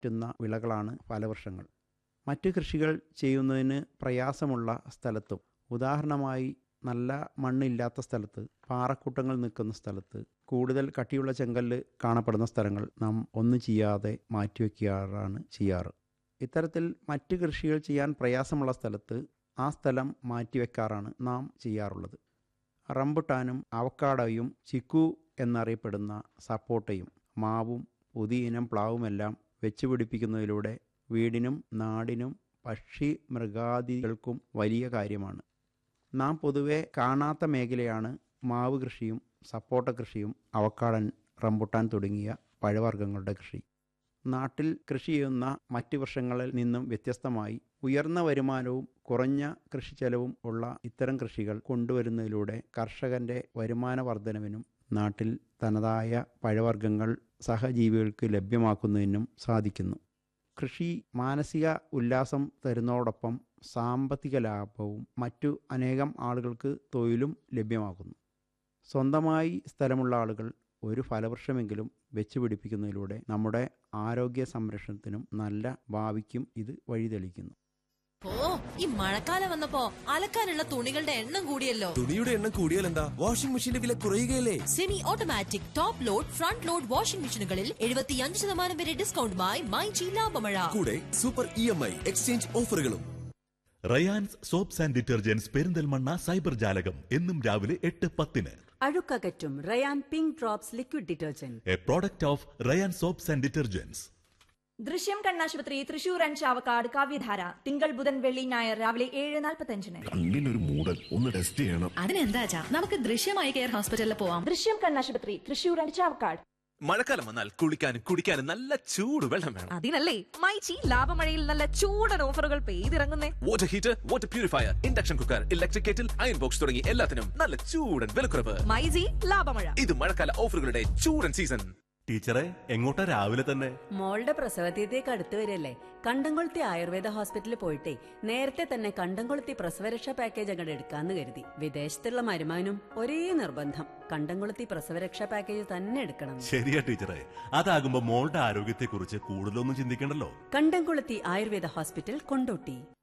പറ്റുന്ന വിളകളാണ് ഫലവൃക്ഷങ്ങൾ മറ്റ് കൃഷികൾ ചെയ്യുന്നതിന് പ്രയാസമുള്ള സ്ഥലത്തും ഉദാഹരണമായി നല്ല മണ്ണില്ലാത്ത സ്ഥലത്ത് പാറക്കൂട്ടങ്ങൾ നിൽക്കുന്ന സ്ഥലത്ത് കൂടുതൽ കട്ടിയുള്ള ചെങ്കല്ല് കാണപ്പെടുന്ന സ്ഥലങ്ങൾ നാം ഒന്നും ചെയ്യാതെ മാറ്റിവെക്കാറാണ് ചെയ്യാറ് ഇത്തരത്തിൽ മറ്റ് കൃഷികൾ ചെയ്യാൻ പ്രയാസമുള്ള സ്ഥലത്ത് ആ സ്ഥലം മാറ്റിവെക്കാറാണ് നാം ചെയ്യാറുള്ളത് റംബുട്ടാനും അവക്കാടോയും ചിക്കു എന്നറിയപ്പെടുന്ന സപ്പോട്ടയും മാവും പുതിയ ഇനം പ്ലാവുമെല്ലാം വെച്ചുപിടിപ്പിക്കുന്നതിലൂടെ വീടിനും നാടിനും പക്ഷി മൃഗാദികൾക്കും വലിയ കാര്യമാണ് നാം പൊതുവെ കാണാത്ത മേഖലയാണ് മാവ് കൃഷിയും സപ്പോട്ട കൃഷിയും അവക്കാടൻ റംബുട്ടാൻ തുടങ്ങിയ പഴവർഗ്ഗങ്ങളുടെ കൃഷി നാട്ടിൽ കൃഷി ചെയ്യുന്ന മറ്റ് വൃക്ഷങ്ങളിൽ നിന്നും വ്യത്യസ്തമായി ഉയർന്ന വരുമാനവും കുറഞ്ഞ കൃഷി ചെലവും ഉള്ള ഇത്തരം കൃഷികൾ കൊണ്ടുവരുന്നതിലൂടെ കർഷകന്റെ വരുമാന വർധനവിനും നാട്ടിൽ തനതായ പഴവർഗ്ഗങ്ങൾ സഹജീവികൾക്ക് ലഭ്യമാക്കുന്നതിനും സാധിക്കുന്നു കൃഷി മാനസിക ഉല്ലാസം തരുന്നതോടൊപ്പം സാമ്പത്തിക ലാഭവും മറ്റു അനേകം ആളുകൾക്ക് തൊഴിലും ലഭ്യമാക്കുന്നു സ്വന്തമായി സ്ഥലമുള്ള ആളുകൾ ഒരു ഫലവൃക്ഷമെങ്കിലും വെച്ചുപിടിപ്പിക്കുന്നതിലൂടെ നമ്മുടെ ആരോഗ്യ സംരക്ഷണത്തിനും നല്ല ഭാവിക്കും ഇത് വഴിതെളിക്കുന്നു ഓ ഈ മഴക്കാലം വന്നപ്പോ അലക്കാനുള്ള തുണികളുടെ എണ്ണം കൂടിയല്ലോ തുണിയുടെ എണ്ണം കൂടിയാൽ എന്താ വാഷിംഗ് മെഷീന്റെ വില കുറയുകയല്ലേ semi automatic top load front load washing മെഷീനുകളിൽ എഴുപത്തിയഞ്ച് ശതമാനം വരെ ഡിസ്കൗണ്ടുമായി മൈജി ലാഭമഴ കൂടെ super E M I exchange ഓഫറുകളും Rayan's soaps and detergents Perinthalmanna cyber Jalakam എന്നും രാവിലെ എട്ട് പത്തിന് അഴുക്കകറ്റും Rayan pink drops liquid detergent a product of Rayan soaps and detergents Drishyam കണ്ണാശുപത്രി തൃശൂർ ആൻഡ് ചാവക്കാട് കാവ്യധാര തിങ്കൾ ബുധൻ വെള്ളി ഞായർ രാവിലെ ഏഴ് നാൽപ്പത്തഞ്ചിന് കണ്ണിനൊരു മൂടൽ ഒന്ന് ടെസ്റ്റ് ചെയ്യണം അതിനെന്താ നമുക്ക് ദൃശ്യമായി കെയർ ഹോസ്പിറ്റലിൽ പോവാം ദൃശ്യം കണ്ണാശുപത്രി തൃശൂർ ആൻഡ് ചാവക്കാട് മഴക്കാലം വന്നാൽ കുളിക്കാനും കുടിക്കാനും നല്ല ചൂട് വെള്ളം വേണം അതിനല്ലേ മൈച്ചി ലാഭമഴയിൽ നല്ല ചൂടൻ ഓഫറുകൾ പെയ്തിറങ്ങുന്നേ water heater water purifier induction cooker electric kettle iron box തുടങ്ങി എല്ലാത്തിനും നല്ല ചൂടൻ വിലക്കുറവ് മൈജി ലാഭമഴ ഇത് മഴക്കാല ഓഫറുകളുടെ ചൂടൻ സീസൺ ടീച്ചറെ എങ്ങോട്ടാ രാവിലെ തന്നെ മോളുടെ പ്രസവതീയതേക്ക് അടുത്ത് വരല്ലേ കണ്ടംകൊളുത്തി ആയുർവേദ ഹോസ്പിറ്റലിൽ പോയിട്ടേ നേരത്തെ തന്നെ കണ്ടംകൊളുത്തി പ്രസവരക്ഷാ പാക്കേജ് അങ്ങോട്ട് എടുക്കാന്ന് കരുതി വിദേശത്തുള്ള മരുമാനും ഒരേ നിർബന്ധം കണ്ടംകൊളുത്തി പ്രസവരക്ഷാ പാക്കേജ് തന്നെ എടുക്കണം ശരിയാ ടീച്ചറെ അതാകുമ്പോ മോളുടെ ആരോഗ്യത്തെക്കുറിച്ച് കൂടുതലൊന്നും ചിന്തിക്കണ്ടല്ലോ കണ്ടംകൊളുത്തി ആയുർവേദ ഹോസ്പിറ്റൽ കൊണ്ടോട്ടി